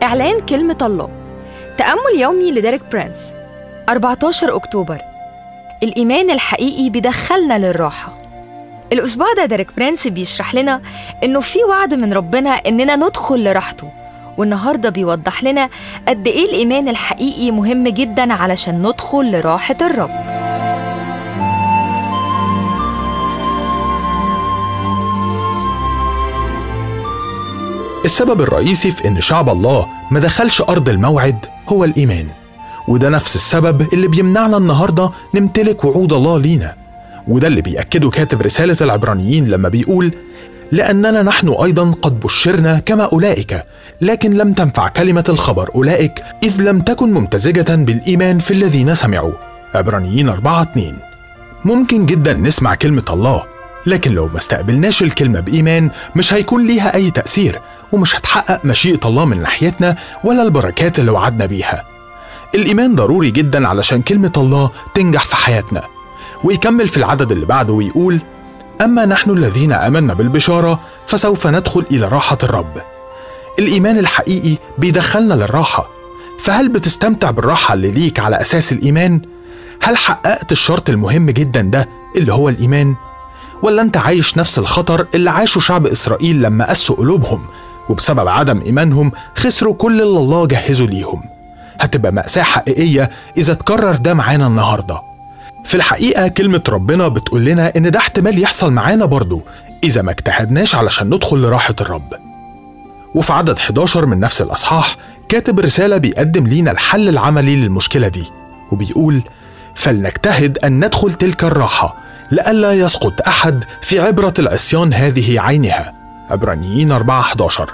إعلان كلمة الله تأمل يومي لديريك برينس 14 أكتوبر الإيمان الحقيقي بيدخلنا للراحة الأسبوع ده ديريك برينس بيشرح لنا إنه في وعد من ربنا إننا ندخل لراحته والنهارده بيوضح لنا قد إيه الإيمان الحقيقي مهم جدا علشان ندخل لراحة الرب السبب الرئيسي في إن شعب الله ما دخلش أرض الموعد هو الإيمان وده نفس السبب اللي بيمنعنا النهاردة نمتلك وعود الله لينا وده اللي بيأكده كاتب رسالة العبرانيين لما بيقول لأننا نحن أيضا قد بشرنا كما أولئك لكن لم تنفع كلمة الخبر أولئك إذ لم تكن ممتزجة بالإيمان في الذين سمعوا عبرانيين 4 2 ممكن جدا نسمع كلمة الله لكن لو ما استقبلناش الكلمة بإيمان مش هيكون ليها أي تأثير ومش هتحقق مشيئة الله من ناحيتنا ولا البركات اللي وعدنا بيها الإيمان ضروري جدا علشان كلمة الله تنجح في حياتنا ويكمل في العدد اللي بعده ويقول أما نحن الذين آمنا بالبشارة فسوف ندخل إلى راحة الرب الإيمان الحقيقي بيدخلنا للراحة فهل بتستمتع بالراحة اللي ليك على أساس الإيمان؟ هل حققت الشرط المهم جدا ده اللي هو الإيمان؟ ولا أنت عايش نفس الخطر اللي عاشه شعب إسرائيل لما قسوا قلوبهم وبسبب عدم إيمانهم خسروا كل اللي الله جهزه ليهم هتبقى مأساة حقيقية إذا تكرر ده معانا النهاردة في الحقيقة كلمة ربنا بتقول لنا إن ده احتمال يحصل معانا برضه إذا ما اجتهدناش علشان ندخل لراحة الرب وفي عدد 11 من نفس الأصحاح كاتب رسالة بيقدم لينا الحل العملي للمشكلة دي وبيقول فلنجتهد أن ندخل تلك الراحة لئلا يسقط أحد في عبرة العصيان هذه عينها عبرانيين 4 11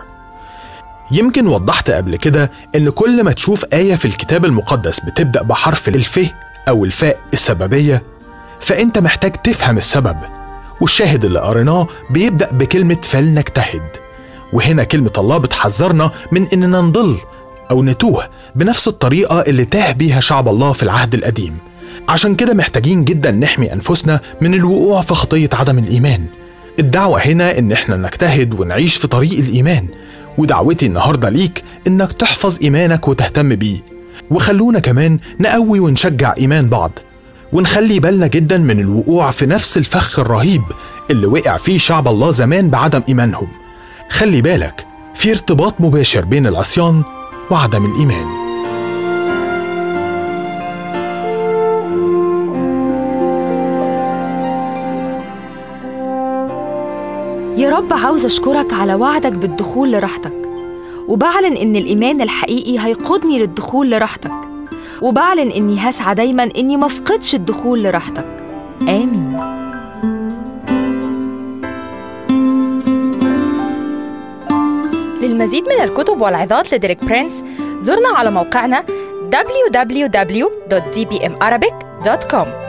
يمكن وضحت قبل كده إن كل ما تشوف آية في الكتاب المقدس بتبدأ بحرف الف أو الفاء السببية فأنت محتاج تفهم السبب والشاهد اللي قريناه بيبدأ بكلمة فلنجتهد وهنا كلمة الله بتحذرنا من إننا نضل أو نتوه بنفس الطريقة اللي تاه بيها شعب الله في العهد القديم عشان كده محتاجين جدا نحمي أنفسنا من الوقوع في خطية عدم الإيمان الدعوة هنا إن إحنا نجتهد ونعيش في طريق الإيمان ودعوتي النهاردة ليك إنك تحفظ إيمانك وتهتم بيه وخلونا كمان نقوي ونشجع إيمان بعض ونخلي بالنا جدا من الوقوع في نفس الفخ الرهيب اللي وقع فيه شعب الله زمان بعدم إيمانهم خلي بالك في ارتباط مباشر بين العصيان وعدم الإيمان يا رب عاوز أشكرك على وعدك بالدخول لراحتك وبعلن إن الإيمان الحقيقي هيقودني للدخول لراحتك وبعلن إني هسعى دايما إني مفقدش الدخول لراحتك آمين للمزيد من الكتب والعظات لديريك برينس زرنا على موقعنا www.dbmarabic.com